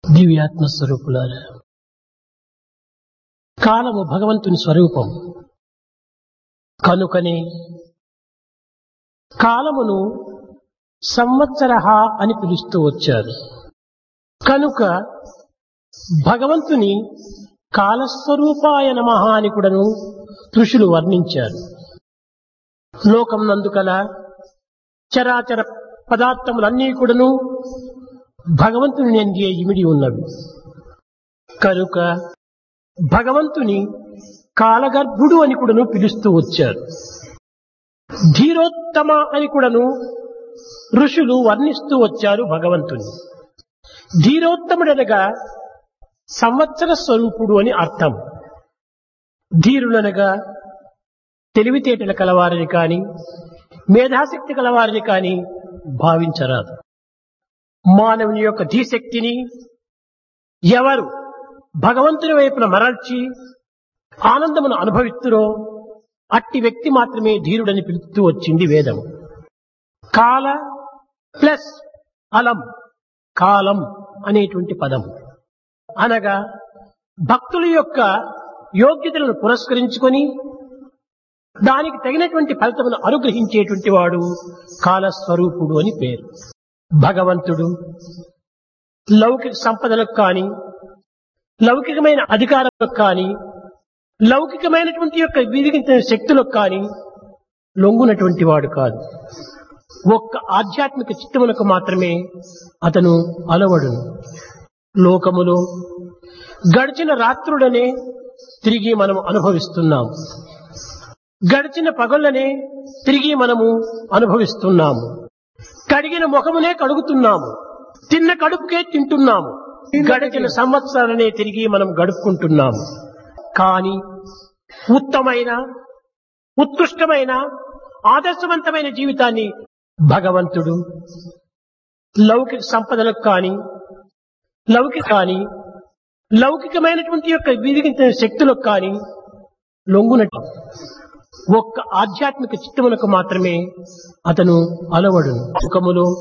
దివ్యాత్మ స్వరూపులారా కాలము భగవంతుని స్వరూపం కనుకనే కాలమును సంవత్సర అని పిలుస్తూ వచ్చారు కనుక భగవంతుని కాలస్వరూపాయ నమ అని కూడాను ఋషులు వర్ణించారు లోకం నందుకల చరాచర పదార్థములన్నీ కూడాను భగవంతుని ఎందే ఇమిడి ఉన్నవి కనుక భగవంతుని కాలగర్భుడు అని కూడాను పిలుస్తూ వచ్చారు ధీరోత్తమ అని కూడాను ఋషులు వర్ణిస్తూ వచ్చారు భగవంతుని ధీరోత్తముడనగా సంవత్సర స్వరూపుడు అని అర్థం ధీరులనగా తెలివితేటల కలవారిని కాని మేధాశక్తి కలవారిని కాని భావించరాదు మానవుని యొక్క ధీశక్తిని ఎవరు భగవంతుని వైపున మరల్చి ఆనందమును అనుభవిస్తురో అట్టి వ్యక్తి మాత్రమే ధీరుడని పిలుస్తూ వచ్చింది వేదం కాల ప్లస్ అలం కాలం అనేటువంటి పదం అనగా భక్తుల యొక్క యోగ్యతలను పురస్కరించుకొని దానికి తగినటువంటి ఫలితమును అనుగ్రహించేటువంటి వాడు కాలస్వరూపుడు అని పేరు భగవంతుడు లౌకిక సంపదలకు కానీ లౌకికమైన అధికారాలకు కానీ లౌకికమైనటువంటి యొక్క విరిగిన శక్తులకు కానీ లొంగునటువంటి వాడు కాదు ఒక్క ఆధ్యాత్మిక చిత్తములకు మాత్రమే అతను అలవడును లోకములో గడిచిన రాత్రులనే తిరిగి మనం అనుభవిస్తున్నాం గడిచిన పగళ్ళనే తిరిగి మనము అనుభవిస్తున్నాము కడిగిన ముఖమునే కడుగుతున్నాము తిన్న కడుపుకే తింటున్నాము గడిచిన సంవత్సరాలనే తిరిగి మనం గడుపుకుంటున్నాము కానీ ఉత్తమైన ఉత్కృష్టమైన ఆదర్శవంతమైన జీవితాన్ని భగవంతుడు లౌకిక సంపదలకు కానీ లౌకిక కానీ లౌకికమైనటువంటి యొక్క విరిగిన శక్తులకు కానీ లొంగునట్టు ఒక్క ఆధ్యాత్మిక చిత్తములకు మాత్రమే అతను అలవడును ముఖములో